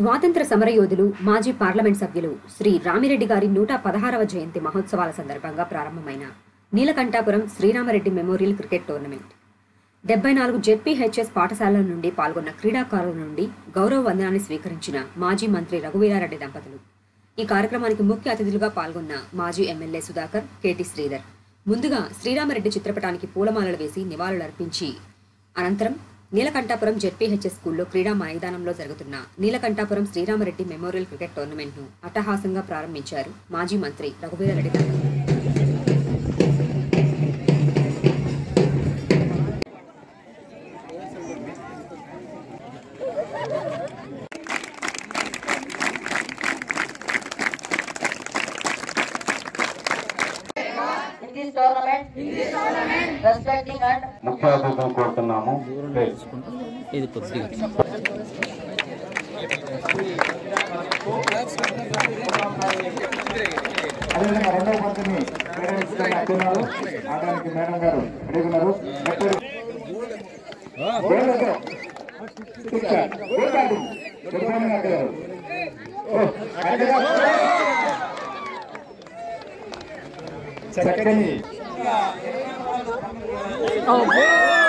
స్వాతంత్ర సమరయోధులు మాజీ పార్లమెంట్ సభ్యులు శ్రీ రామిరెడ్డి గారి నూట పదహారవ జయంతి మహోత్సవాల సందర్భంగా ప్రారంభమైన Neelakantapuram Sriramareddy memorial cricket tournament డెబ్బై నాలుగు జెడ్పీహెచ్ఎస్ పాఠశాలల నుండి పాల్గొన్న క్రీడాకారుల నుండి గౌరవ వందనాన్ని స్వీకరించిన మాజీ మంత్రి రఘువీరారెడ్డి దంపతులు ఈ కార్యక్రమానికి ముఖ్య అతిథులుగా పాల్గొన్న మాజీ ఎమ్మెల్యే సుధాకర్ కేటీ శ్రీధర్ ముందుగా శ్రీరామరెడ్డి చిత్రపటానికి పూలమాలలు వేసి నివాళులర్పించి అనంతరం నీలకంఠాపురం జెడ్పీహెచ్ఎస్ స్కూల్లో క్రీడా మైదానంలో జరుగుతున్న నీలకంఠాపురం శ్రీరామరెడ్డి మెమోరియల్ క్రికెట్ టోర్నమెంట్ను అట్టహాసంగా ప్రారంభించారు మాజీ మంత్రి రఘువీరారెడ్డి దంపతులు in this tournament, respecting and ముఖ్య అతిథులు కోరుతున్నాము ప్లీజ్. ఇది కొద్దిగా అదేవిధంగా రెండవ పంతిని ప్రేరేపిస్తున్న అత్యున్నారు ఆడడానికి మేడం గారు అడుగున్నారు చక్కని